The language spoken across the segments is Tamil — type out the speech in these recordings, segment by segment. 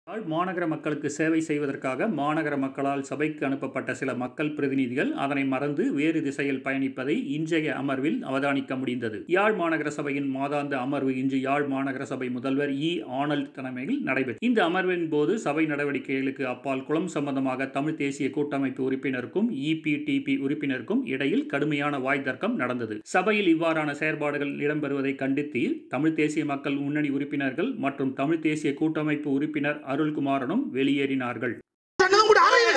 யாழ் மாநகர மக்களுக்கு சேவை செய்வதற்காக மாநகர மக்களால் சபைக்கு அனுப்பப்பட்ட சில மக்கள் பிரதிநிதிகள் அதனை மறந்து வேறு திசையில் பயணிப்பதை இன்றைய அமர்வில் அவதானிக்க முடிந்தது யாழ் மாநகர சபையின் மாதாந்த அமர்வு இன்று யாழ் மாநகர சபை முதல்வர் இ ஆனல்ட் தலைமையில் நடைபெற்றது இந்த அமர்வின் போது சபை நடவடிக்கைகளுக்கு அப்பால் குளம் சம்பந்தமாக தமிழ் தேசிய கூட்டமைப்பு உறுப்பினருக்கும் இபிடிபி உறுப்பினருக்கும் இடையில் கடுமையான வாய் தர்க்கம் நடந்தது சபையில் இவ்வாறான செயற்பாடுகள் இடம்பெறுவதை கண்டித்து தமிழ் தேசிய மக்கள் முன்னணி உறுப்பினர்கள் மற்றும் தமிழ் தேசிய கூட்டமைப்பு உறுப்பினர் அருள்குமாரனும் வெளியேறினார்கள் சங்கம் கூட அறிவு.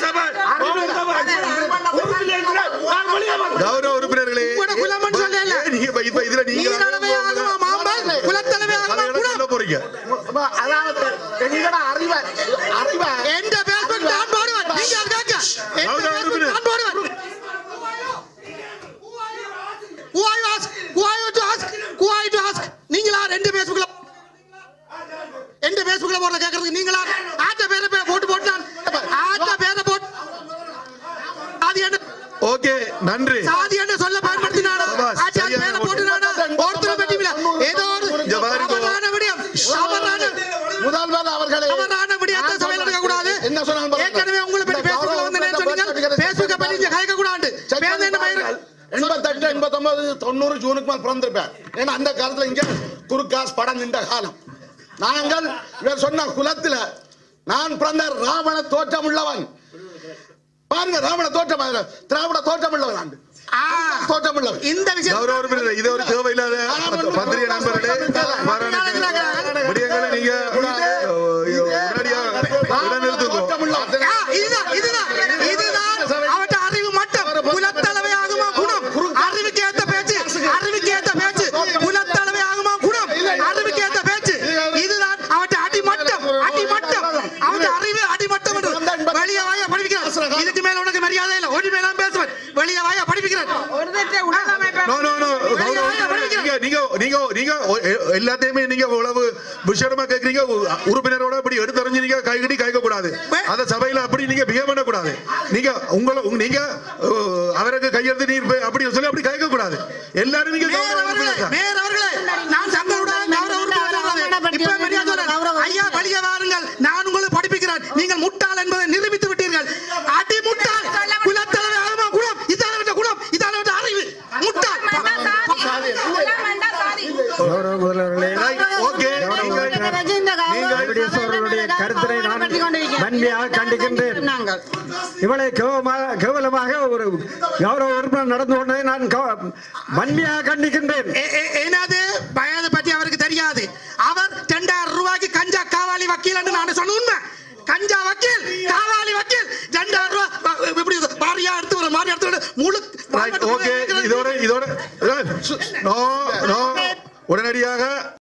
கௌரவ உறுப்பினர்களே உங்களோட குலமன் சொல்லல. நீங்க இப்ப- இப்ப இதுல நீங்க நீரளவே ஆகுமா மாம்பல், குலத்தளவே ஆகுமா அதை குலம். சொல்ல போறீங்க அதாவது எங்கட அறிவ அறிவ எந்த பேஸ்புக் நான் போடுவேன். நீங்க அது கேட்க. எந்த கௌரவ பேஸ்புக் உறுப்பினர். நான் போடுவேன். Who are you ask? Who are you to ask? Who are you to ask? நீங்களா ரெண்டு பேஸ்புக்ல எந்த பேஸ்புக்ல போடுற கேக்குறதுக்கு நீங்களா ஆட்ட பேரை பே- போட்டு போட்டு நான் ஆட்ட பேரை போட்டு அது என்ன ஓகே நன்றி சாதி என்று சொல்ல பயன்படுத்தினாரோ சபாஷ், ஆச்சார் சரியான பேரை போட்டுனாரோ ஒருத்தர் பற்றி இல்ல ஏதோ ஒரு இங்க பாருங்க. தவறான விடயம் தவறான முதல்வர் அவர்களே தவறான விடயத்தை சபையில் எடுக்க கூடாது என்ன சொன்னாங்க பாருங்க. ஏற்கனவே உங்களை பற்றி இந்த பேஸ்புக்ல வந்து என்ன சொன்னீங்க கௌரவ பேஸ்புக்கை பற்றி இங்க கலைக்க கூடாது செக் பேருந்து என்ன பண்ணி பயிர் பாருங்கள். எண்பத்தெட்டு எண்பத்தொன்பது தொண்ணூறு ஜூனுக்கு மேல் பிறந்திருப்பேன் ஏன்னா அந்த காலத்துல இங்க குறுக்காஸ் படம் நின்ற காலம் நாங்கள் இவர் சொன்ன குலத்துல நான் பிறந்த ராவண தோற்றம் உள்ளவன் பாருங்க ராவண தோற்றம் அதுல திராவிட தோற்றம் உள்ளவன் நான் ஆ, தோற்றம் உள்ளவன் இந்த விஷயம் கௌரவ உறுப்பினர் இது ஒரு தேவையில்லாத பத்திரிகை நண்பர்களே மாறான விடயங்களை நீங்க உடனடியாக இடைநிறுத்துங்க தோற்றம் உள்ளவன் ஆ, இதுதான் இதுதான் இதுதான் அவட்ட அறிவு மட்டம் குலத்தளவை ஆகுமா குணம் அறிவுக்கு ஏத்த பேச்சு அறிவுக்கு ஏத்த பேச்சு குலத்தளவை ஆகுமா குணம் அறிவுக்கு ஏத்த பேச்சு இதுதான் அவட்ட அடிமட்டம் அடிமட்டம் அவட்ட அறிவு அடிமட்டம் என்று வெளிய வாயா படிக்கிறார் இதுக்கு மேல உனக்கு மரியாதை இல்லை ஒரு மேல பேசுவேன் வெளிய வாயா படிக்கிறார் நோ நோ நோ கௌரவ உறுப்பினர், நீங்க நீங்க நீங்க நீங்க எ- எல்லாத்தையுமே நீங்க உழவு விஷயமா கேக்குறீங்க உ- உறுப்பினரோட அப்படி எடுத்தறிஞ்சு நீங்க கைகட்டி கைக்க கூடாது அந்த சபையில அப்படி நீங்க பிஹேவ் பண்ண கூடாது நீங்க உங்களை உங்க- நீங்க அஹ், அவருக்கு கையெழுத்து நீர் போய் அப்படி சொல்லி அப்படி கைக்க கூடாது எல்லாரும் நீங்க மேயர் கௌரவ அவர்களே உறுப்பினர் தான். மேயர் அவர்களே நான் சங்களுடன் கௌரவ உறுப்பினர் இப்ப மரியாதை சொல்றேன். ஐயா வெளியே வாருங்கள் நான் உங்களை படிப்பிக்கிறேன் நீங்கள் முட்டாள் என்பதை நிரூபித்து விட்டீர்கள் அடி முட்டாள் குலத்தலைவை ஆகுமா குலம் இதான விட்ட குலம் இதான விட்ட அறிவு முட்டாள் கௌரவ முதல்வர்களே Right, okay, நீங்கள் வெங்கடேஸ்வரருடைய கருத்தினை நான் வன்மையாக கண்டிக்கின்றேன் இவளை கேவலமாக கேவலமாக ஒரு கௌரவ உறுப்பினர் நடந்து கொண்டதை நான் கவ- வன்மையாக கண்டிக்கின்றேன் எ- எ- என்னது வயது பற்றி அவருக்கு தெரியாது அவர் ரெண்டாயிரம் ரூபாய்க்கு கஞ்சா காவாலி வக்கீல் என்று நான் சொன்ன உண்மை கஞ்சா வக்கீல் காவாலி வக்கீல் ரெண்டாயிரம் ரூபாய் இப்படி மாறியா எடுத்து வர மாறி எடுத்து வர முழு Right, okay, இதோட இதோட நோ நோ உடனடியாக